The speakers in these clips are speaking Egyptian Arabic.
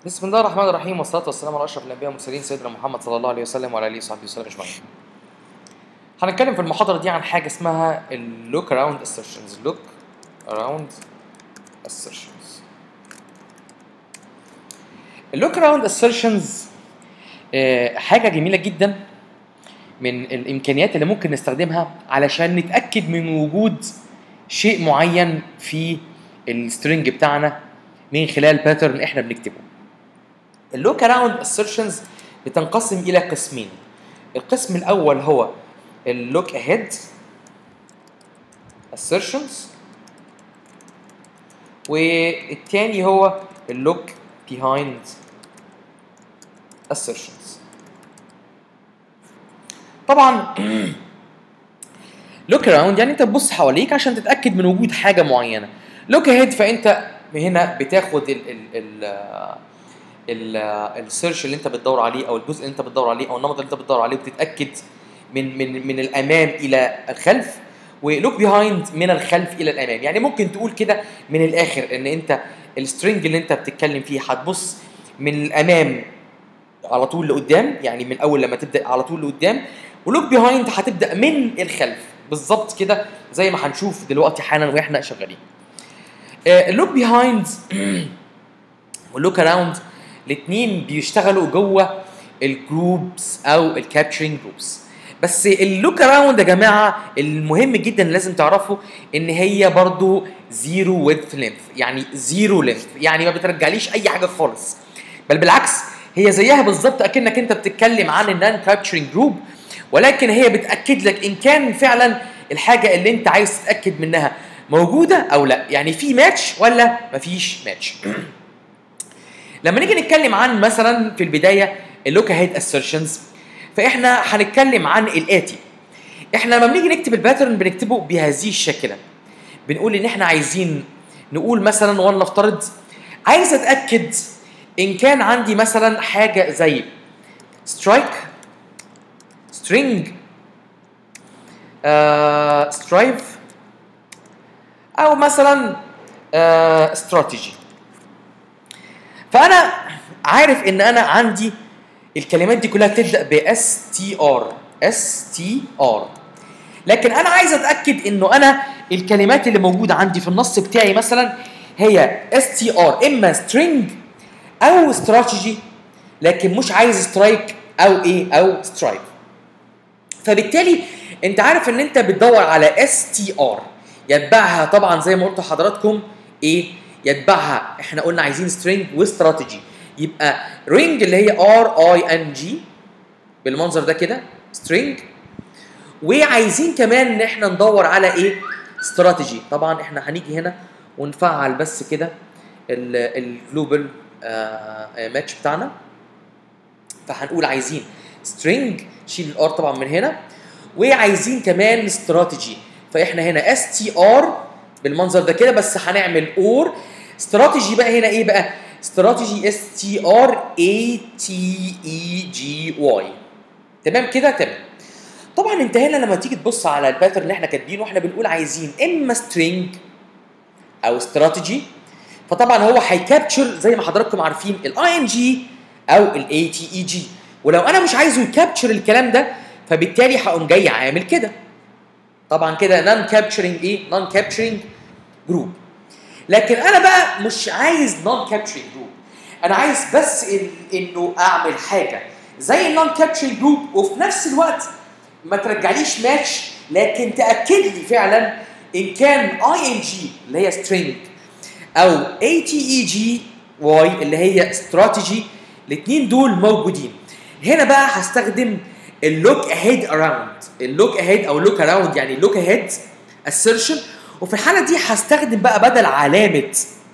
بسم الله الرحمن الرحيم والصلاة والسلام على أشرف الأنبياء والمرسلين سيدنا محمد صلى الله عليه وسلم وعلى آله وصحبه وسلم أجمعين. هنتكلم في المحاضرة دي عن حاجة اسمها اللوك أراوند assertions لوك أراوند assertions اللوك أراوند assertions آه، حاجة جميلة جدا من الإمكانيات اللي ممكن نستخدمها علشان نتأكد من وجود شيء معين في السترنج بتاعنا من خلال باترن احنا بنكتبه. اللوك اراوند assertions بتنقسم الى قسمين. القسم الاول هو اللوك اهيد assertions والتاني هو اللوك behind assertions. طبعا لوك اراوند يعني انت تبص حواليك عشان تتاكد من وجود حاجه معينه لوك اهيد فانت هنا بتاخد ال ال ال ال السيرش اللي انت بتدور عليه او الجزء اللي انت بتدور عليه او النمط اللي انت بتدور عليه وبتتاكد من من من الامام الى الخلف ولوك بيهايند من الخلف الى الامام يعني ممكن تقول كده من الاخر ان انت السترنج اللي انت بتتكلم فيه هتبص من الامام على طول لقدام يعني من اول لما تبدا على طول لقدام ولوك بيهايند هتبدا من الخلف بالظبط كده زي ما هنشوف دلوقتي حالا واحنا شغالين اللوك بيهايند واللوك اراوند الاثنين بيشتغلوا جوه الجروبس او الكابتشرنج جروبس بس اللوك اراوند يا جماعه المهم جدا اللي لازم تعرفه ان هي برضو زيرو ويدث لينث يعني زيرو لينث يعني ما بترجعليش اي حاجه خالص بل بالعكس هي زيها بالظبط اكنك انت بتتكلم عن النان كابتشرنج جروب ولكن هي بتاكد لك ان كان فعلا الحاجه اللي انت عايز تتاكد منها موجوده او لا يعني في ماتش ولا مفيش ماتش لما نيجي نتكلم عن مثلا في البدايه اللوك هيد اسيرشنز فاحنا هنتكلم عن الاتي احنا لما بنيجي نكتب الباترن بنكتبه بهذه الشكله بنقول ان احنا عايزين نقول مثلا ولنفترض عايز اتاكد ان كان عندي مثلا حاجه زي سترايك سترينج سترايف او مثلا استراتيجي فانا عارف ان انا عندي الكلمات دي كلها بتبدا ب اس تي ار اس تي ار لكن انا عايز اتاكد انه انا الكلمات اللي موجوده عندي في النص بتاعي مثلا هي اس تي ار اما سترينج او استراتيجي لكن مش عايز سترايك او ايه او سترايك فبالتالي انت عارف ان انت بتدور على اس تي ار يتبعها طبعا زي ما قلت لحضراتكم ايه يتبعها احنا قلنا عايزين سترينج واستراتيجي يبقى رينج اللي هي ار اي ان جي بالمنظر ده كده سترينج وعايزين كمان ان احنا ندور على ايه استراتيجي طبعا احنا هنيجي هنا ونفعل بس كده الجلوبال ماتش بتاعنا فهنقول عايزين سترينج شيل الار طبعا من هنا وعايزين كمان استراتيجي فاحنا هنا اس تي ار بالمنظر ده كده بس هنعمل اور استراتيجي بقى هنا ايه بقى استراتيجي اس تي ار اي تي اي جي واي تمام كده تمام طبعا انت هنا لما تيجي تبص على الباترن اللي احنا كاتبينه احنا بنقول عايزين اما سترينج او استراتيجي فطبعا هو هيكابتشر زي ما حضراتكم عارفين الاي ان جي او الاي تي اي جي ولو انا مش عايزه يكابتشر الكلام ده فبالتالي هقوم جاي عامل كده طبعا كده نون كابتشرنج ايه نون كابتشرنج جروب لكن انا بقى مش عايز نون كابتشرنج جروب انا عايز بس إن انه اعمل حاجه زي النون كابتشرنج جروب وفي نفس الوقت ما ترجعليش ماتش لكن تاكد لي فعلا ان كان اي ان جي اللي هي سترينج او اي تي اي جي واي اللي هي استراتيجي الاثنين دول موجودين هنا بقى هستخدم اللوك اهيد اراوند اللوك اهيد او لوك اراوند يعني لوك اهيد assertion وفي الحاله دي هستخدم بقى بدل علامه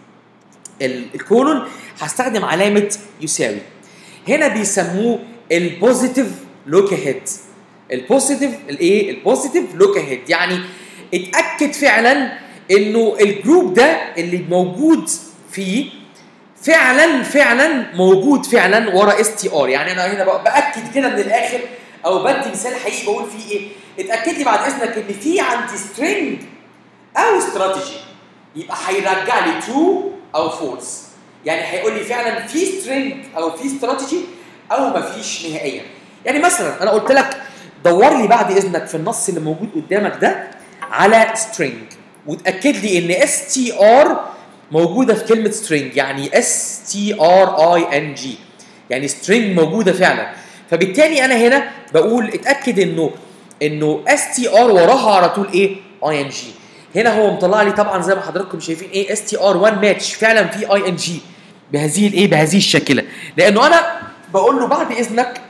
الكولون هستخدم علامه يساوي هنا بيسموه البوزيتيف لوك اهيد البوزيتيف الايه البوزيتيف لوك اهيد يعني اتاكد فعلا انه الجروب ده اللي موجود فيه فعلا فعلا موجود فعلا ورا اس تي ار يعني انا هنا باكد كده من الاخر او بدي مثال حقيقي بقول فيه ايه اتاكد لي بعد اذنك ان في عندي سترينج او استراتيجي يبقى هيرجع لي ترو او فولس يعني هيقول لي فعلا في سترينج او في استراتيجي او ما فيش نهائيا يعني مثلا انا قلت لك دور لي بعد اذنك في النص اللي موجود قدامك ده على سترينج وتاكد لي ان اس تي ار موجوده في كلمه سترينج يعني اس تي ار اي ان جي يعني سترينج موجوده فعلا فبالتالي انا هنا بقول اتاكد انه انه اس تي ار وراها على طول ايه اي ان جي هنا هو مطلع لي طبعا زي ما حضراتكم شايفين ايه اس تي ار 1 ماتش فعلا في اي ان جي بهذه الايه بهذه الشكله لانه انا بقول له بعد اذنك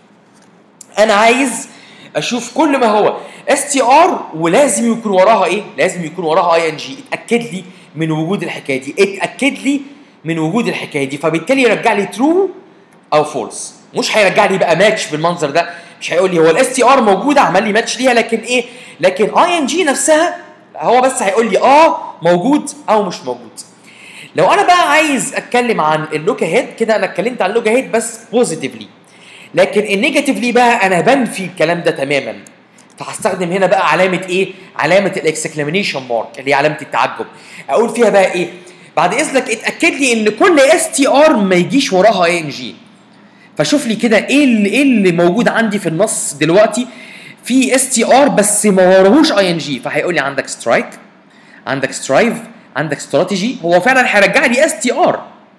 انا عايز اشوف كل ما هو اس تي ار ولازم يكون وراها ايه لازم يكون وراها اي ان جي اتاكد لي من وجود الحكايه دي اتاكد لي من وجود الحكايه دي فبالتالي يرجع لي ترو او فولس مش هيرجع لي بقى ماتش بالمنظر ده مش هيقول لي هو الاس تي ار موجوده عمل لي ماتش ليها لكن ايه لكن اي ان جي نفسها هو بس هيقول لي اه موجود او مش موجود لو انا بقى عايز اتكلم عن اللوكا هيد كده انا اتكلمت عن اللوكا هيد بس بوزيتيفلي لكن النيجاتيفلي بقى انا بنفي الكلام ده تماما فهستخدم هنا بقى علامه ايه علامه الاكسكلاميشن مارك اللي هي علامه التعجب اقول فيها بقى ايه بعد اذنك اتاكد لي ان كل اس تي ار ما يجيش وراها اي ان جي فشوف لي كده ايه اللي ايه اللي موجود عندي في النص دلوقتي في اس تي ار بس ما وراهوش اي ان جي فهيقول لي عندك سترايك عندك سترايف عندك استراتيجي هو فعلا هيرجع لي اس تي ار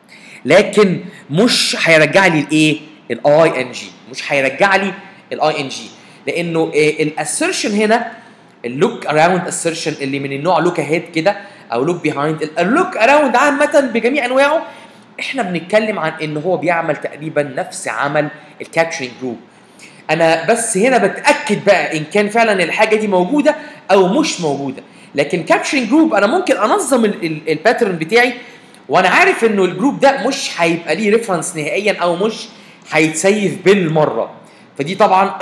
لكن مش هيرجع لي الايه الاي ان جي مش هيرجع لي الاي ان جي لانه الاسيرشن هنا اللوك اراوند اسيرشن اللي من النوع لوك اهيد كده او لوك بيهايند اللوك اراوند عامه بجميع انواعه احنا بنتكلم عن ان هو بيعمل تقريبا نفس عمل الكابتشرنج جروب انا بس هنا بتاكد بقى ان كان فعلا الحاجه دي موجوده او مش موجوده لكن كابتشرنج جروب انا ممكن انظم الباترن بتاعي وانا عارف انه الجروب ده مش هيبقى ليه ريفرنس نهائيا او مش هيتسيف بالمره فدي طبعا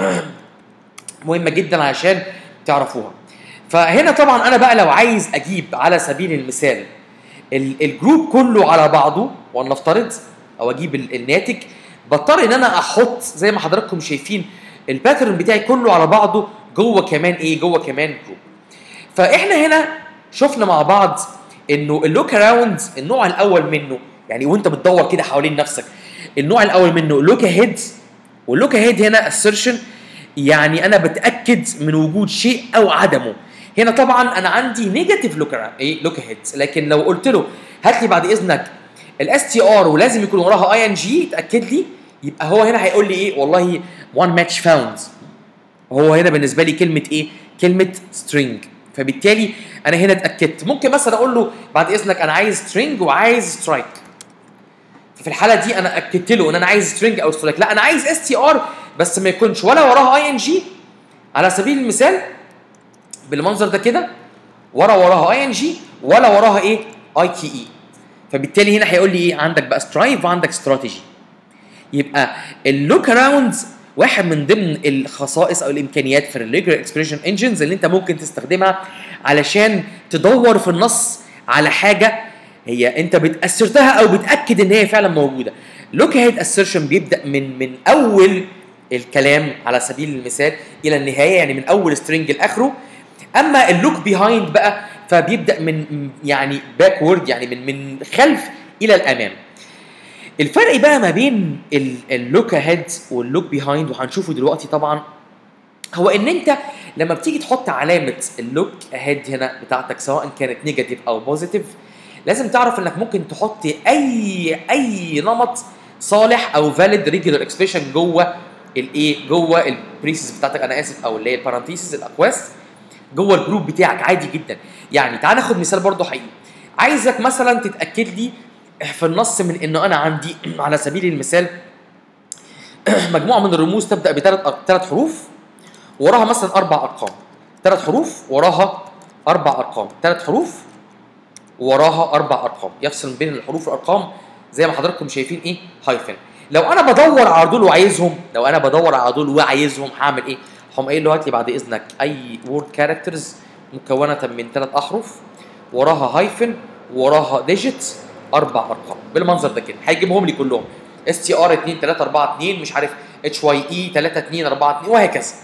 مهمه جدا عشان تعرفوها فهنا طبعا انا بقى لو عايز اجيب على سبيل المثال الجروب كله على بعضه ولنفترض او اجيب الناتج بضطر ان انا احط زي ما حضراتكم شايفين الباترن بتاعي كله على بعضه جوه كمان ايه جوه كمان جروب فاحنا هنا شفنا مع بعض انه اللوك اراوند النوع الاول منه يعني وانت بتدور كده حوالين نفسك النوع الاول منه لوك هيد واللوك هيد هنا assertion يعني انا بتاكد من وجود شيء او عدمه هنا طبعا انا عندي نيجاتيف لوك ايه لوك هيد لكن لو قلت له هات لي بعد اذنك الاس تي ار ولازم يكون وراها اي ان جي تاكد لي يبقى هو هنا هيقول لي ايه والله وان ماتش فاوند هو هنا بالنسبه لي كلمه ايه كلمه string فبالتالي انا هنا اتاكدت ممكن مثلا اقول له بعد اذنك انا عايز string وعايز strike ففي الحاله دي انا اكدت له ان انا عايز string او strike لا انا عايز اس تي ار بس ما يكونش ولا وراها اي ان جي على سبيل المثال بالمنظر ده كده ورا وراها اي ان جي ولا وراها ايه اي تي اي فبالتالي هنا هيقول لي ايه عندك بقى سترايف وعندك استراتيجي يبقى اللوك اراوند واحد من ضمن الخصائص او الامكانيات في الريجولار اكسبريشن انجنز اللي انت ممكن تستخدمها علشان تدور في النص على حاجه هي انت بتاثرتها او بتاكد ان هي فعلا موجوده لوك هيد اسيرشن بيبدا من من اول الكلام على سبيل المثال الى النهايه يعني من اول سترينج لاخره اما اللوك بيهايند بقى فبيبدا من يعني باكورد يعني من من خلف الى الامام الفرق بقى ما بين اللوك اهيد واللوك بيهايند وهنشوفه دلوقتي طبعا هو ان انت لما بتيجي تحط علامه اللوك اهيد هنا بتاعتك سواء كانت نيجاتيف او بوزيتيف لازم تعرف انك ممكن تحط اي اي نمط صالح او فاليد ريجولار اكسبريشن جوه الايه جوه البريسز بتاعتك انا اسف او اللي هي البارانتيسز الاقواس جوه الجروب بتاعك عادي جدا يعني تعال ناخد مثال برضه حقيقي عايزك مثلا تتاكد لي في النص من انه انا عندي على سبيل المثال مجموعه من الرموز تبدا بثلاث ثلاث حروف وراها مثلا اربع ارقام ثلاث حروف وراها اربع ارقام ثلاث حروف وراها اربع ارقام يفصل بين الحروف والارقام زي ما حضراتكم شايفين ايه هايفن لو انا بدور على دول وعايزهم لو انا بدور على دول وعايزهم هعمل ايه هقوم قايل له هات لي بعد اذنك اي وورد كاركترز مكونه من ثلاث احرف وراها هايفن وراها ديجيت اربع ارقام بالمنظر ده كده هيجيبهم لي كلهم اس تي ار 2 3 4 2 مش عارف اتش واي اي 3 2 4 2 وهكذا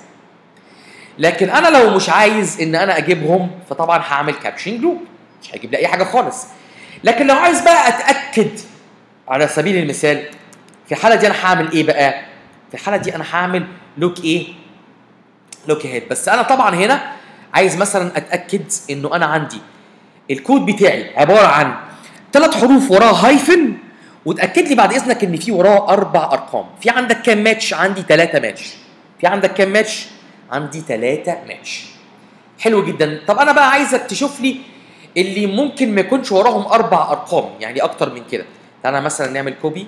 لكن انا لو مش عايز ان انا اجيبهم فطبعا هعمل كابشن جروب مش هيجيب لي اي حاجه خالص لكن لو عايز بقى اتاكد على سبيل المثال في الحاله دي انا هعمل ايه بقى في الحاله دي انا هعمل لوك ايه لوك هيد بس انا طبعا هنا عايز مثلا اتاكد انه انا عندي الكود بتاعي عباره عن ثلاث حروف وراها هايفن وتاكد لي بعد اذنك ان في وراه اربع ارقام في عندك كام ماتش عندي ثلاثه ماتش في عندك كام ماتش عندي ثلاثه ماتش حلو جدا طب انا بقى عايزك تشوف لي اللي ممكن ما يكونش وراهم اربع ارقام يعني اكتر من كده تعالى مثلا نعمل كوبي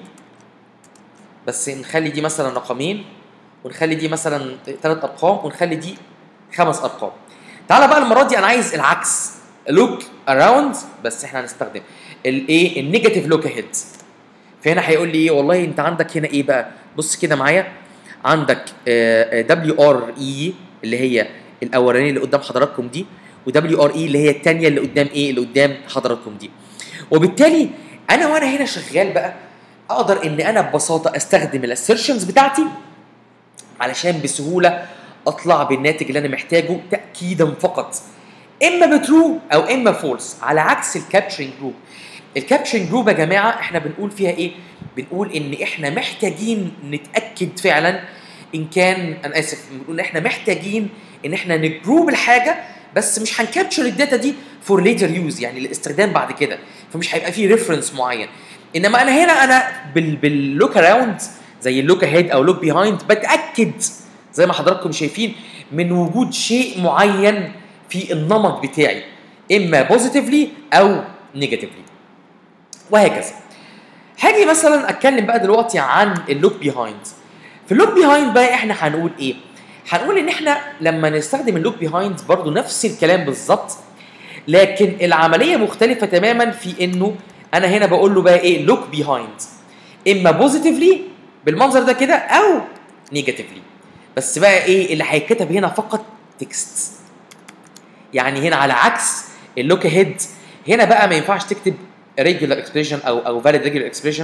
بس نخلي دي مثلا رقمين ونخلي دي مثلا ثلاث ارقام ونخلي دي خمس ارقام تعالى بقى المره دي انا عايز العكس لوك اراوند بس احنا هنستخدم الايه النيجاتيف لوك اهيد فهنا هيقول لي ايه والله انت عندك هنا ايه بقى بص كده معايا عندك دبليو ار اي اللي هي الاولانيه اللي قدام حضراتكم دي ودبليو ار اي اللي هي الثانيه اللي قدام ايه اللي قدام حضراتكم دي وبالتالي انا وانا هنا شغال بقى اقدر ان انا ببساطه استخدم الاسيرشنز بتاعتي علشان بسهوله اطلع بالناتج اللي انا محتاجه تاكيدا فقط اما بترو او اما فولس على عكس الكابتشرنج جروب الكابتشرنج جروب يا جماعه احنا بنقول فيها ايه بنقول ان احنا محتاجين نتاكد فعلا ان كان انا اسف بنقول احنا محتاجين ان احنا نجروب الحاجه بس مش هنكابتشر الداتا دي فور ليتر يوز يعني الاستخدام بعد كده فمش هيبقى فيه ريفرنس معين انما انا هنا انا بال باللوك اراوند زي اللوك اهيد او لوك بيهايند بتاكد زي ما حضراتكم شايفين من وجود شيء معين في النمط بتاعي اما بوزيتيفلي او نيجاتيفلي وهكذا هاجي مثلا اتكلم بقى دلوقتي عن اللوك بيهايند في اللوك بيهايند بقى احنا هنقول ايه هنقول ان احنا لما نستخدم اللوك بيهايند برضو نفس الكلام بالظبط لكن العمليه مختلفه تماما في انه انا هنا بقول له بقى ايه لوك بيهايند اما بوزيتيفلي بالمنظر ده كده او نيجاتيفلي بس بقى ايه اللي هيتكتب هنا فقط تكست يعني هنا على عكس اللوك هيد هنا بقى ما ينفعش تكتب ريجولار اكسبريشن او او فاليد ريجولار اكسبريشن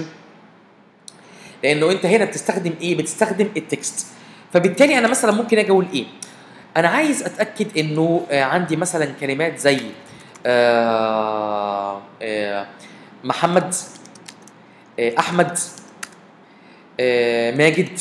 لانه انت هنا بتستخدم ايه بتستخدم التكست فبالتالي انا مثلا ممكن اجي اقول ايه انا عايز اتاكد انه آه عندي مثلا كلمات زي آه آه محمد آه احمد آه ماجد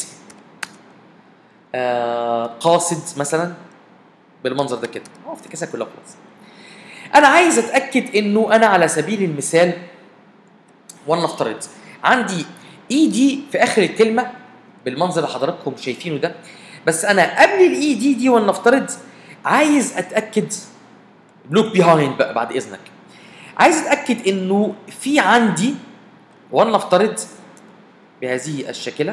آه قاصد مثلا بالمنظر ده كده اه افتكاسها كلها خلاص انا عايز اتاكد انه انا على سبيل المثال ولنفترض عندي اي دي في اخر الكلمه بالمنظر اللي حضراتكم شايفينه ده بس انا قبل الاي دي دي ولنفترض عايز اتاكد لوك بيهايند بقى بعد اذنك عايز اتاكد انه في عندي ولنفترض بهذه الشاكله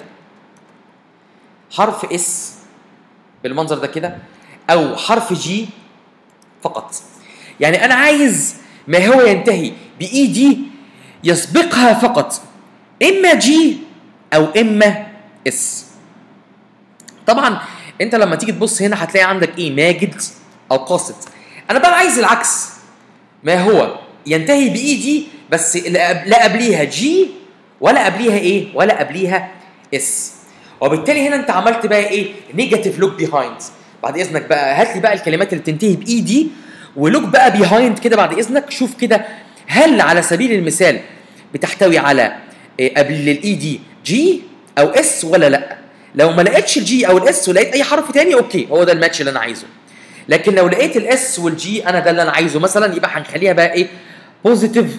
حرف اس بالمنظر ده كده او حرف جي فقط يعني انا عايز ما هو ينتهي باي دي يسبقها فقط اما جي او اما اس طبعا انت لما تيجي تبص هنا هتلاقي عندك ايه ماجد او قاصد انا بقى عايز العكس ما هو ينتهي باي دي بس لا قبليها جي ولا قبليها ايه ولا قبليها اس وبالتالي هنا انت عملت بقى ايه نيجاتيف لوك بيهايند بعد اذنك بقى هات لي بقى الكلمات اللي بتنتهي باي دي ولوك بقى بيهايند كده بعد اذنك شوف كده هل على سبيل المثال بتحتوي على إيه قبل الاي دي جي او اس ولا لا لو ما لقيتش الجي او الاس ولقيت اي حرف تاني اوكي هو ده الماتش اللي انا عايزه لكن لو لقيت الاس والجي انا ده اللي انا عايزه مثلا يبقى هنخليها بقى ايه بوزيتيف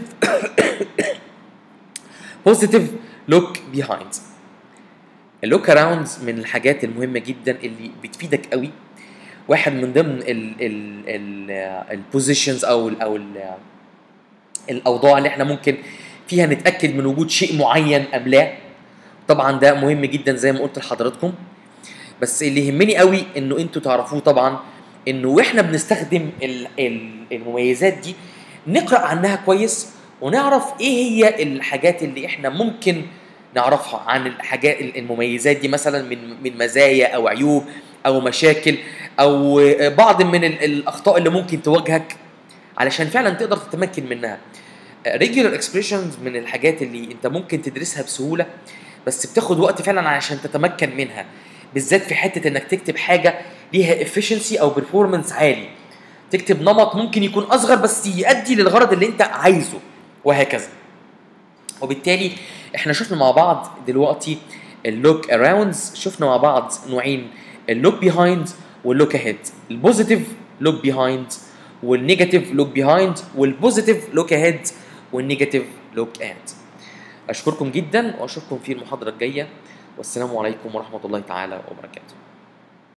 بوزيتيف لوك بيهايند اللوك اراوند من الحاجات المهمه جدا اللي بتفيدك قوي واحد من ضمن البوزيشنز او ال او ال الاوضاع اللي احنا ممكن فيها نتاكد من وجود شيء معين ام لا طبعا ده مهم جدا زي ما قلت لحضراتكم بس اللي يهمني قوي انه انتوا تعرفوه طبعا انه واحنا بنستخدم ال ال المميزات دي نقرا عنها كويس ونعرف ايه هي الحاجات اللي احنا ممكن نعرفها عن الحاجات المميزات دي مثلا من من مزايا او عيوب او مشاكل او بعض من الاخطاء اللي ممكن تواجهك علشان فعلا تقدر تتمكن منها ريجولار اكسبريشنز من الحاجات اللي انت ممكن تدرسها بسهوله بس بتاخد وقت فعلا علشان تتمكن منها بالذات في حته انك تكتب حاجه ليها افشنسي او برفورمانس عالي تكتب نمط ممكن يكون اصغر بس يؤدي للغرض اللي انت عايزه وهكذا وبالتالي احنا شفنا مع بعض دلوقتي اللوك اراوندز شفنا مع بعض نوعين اللوك بيهايند واللوك اهيد البوزيتيف لوك بيهايند والنيجاتيف لوك بيهايند والبوزيتيف لوك اهيد والنيجاتيف لوك اند اشكركم جدا واشوفكم في المحاضره الجايه والسلام عليكم ورحمه الله تعالى وبركاته